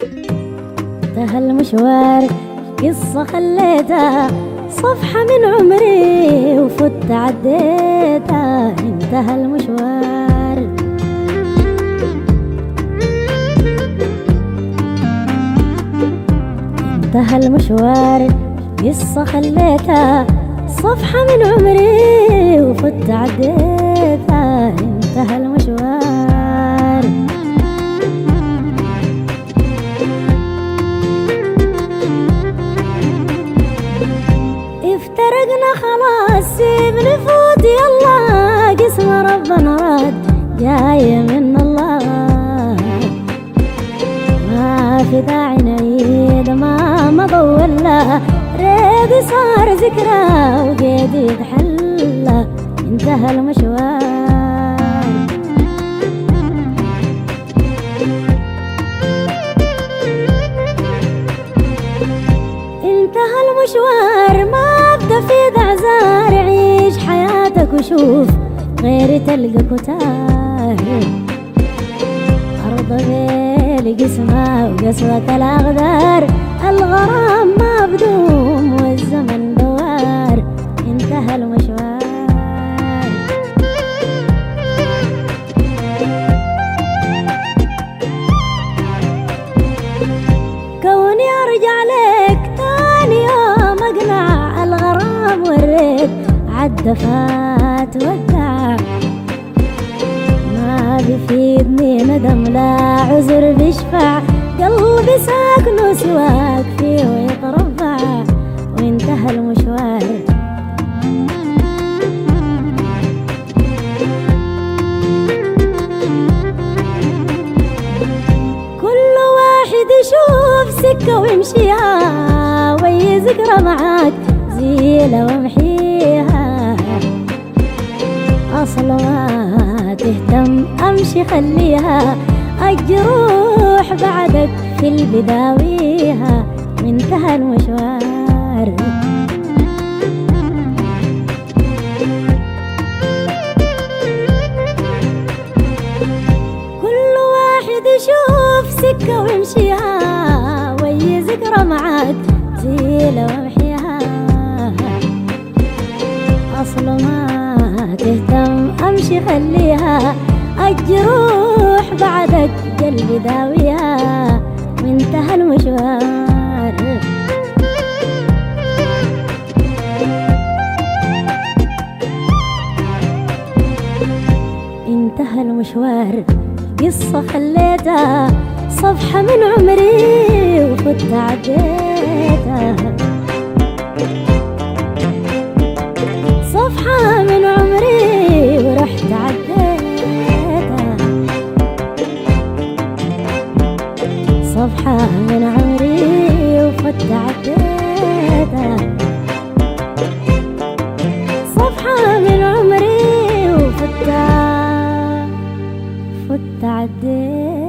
انتهى المشوار قصة خليتها صفحة من عمري وفت عديتها انتهى المشوار انتهى المشوار قصة خليتها صفحة من عمري وفت عديتها انتهى المشوار افترقنا خلاص سيب نفوت يلا قسم ربنا راد جاي من الله ما في داعي نعيد ما مضى ولا ريد صار ذكرى وقيد يتحلى انتهى المشوار انتهى المشوار ما ابدا في ذعزار عيش حياتك وشوف غيري تلقى كتار أرض غير قسمة وقسوة الأغدار الغرام ما بدوم والزمن دوار انتهى المشوار كوني ارجع لك تاني يوم اقنع الغرام والريت عدى فات ودع ما بيفيدني ندم لا عذر بيشفع قلبي ساكن سواك فيه ويتربع وانتهى المشوار كل واحد يشوف سكة ويمشيها وي ذكرى معاك زيلة وامحيها أصل ما تهتم أمشي خليها الجروح بعدك في البداويها وانتهى المشوار كل واحد يشوف سكة ويمشيها وي ذكرى معاك زيلة وامحيها أصل ما تهتم أمشي خليها الجروح بعدك قلبي داويها وانتهى المشوار انتهى المشوار قصة خليتها صفحة من عمري وفت عديتها صفحة من عمري ورحت عديتها صفحة من عمري وفت عديتها صفحة من عمري وفت فت عديتها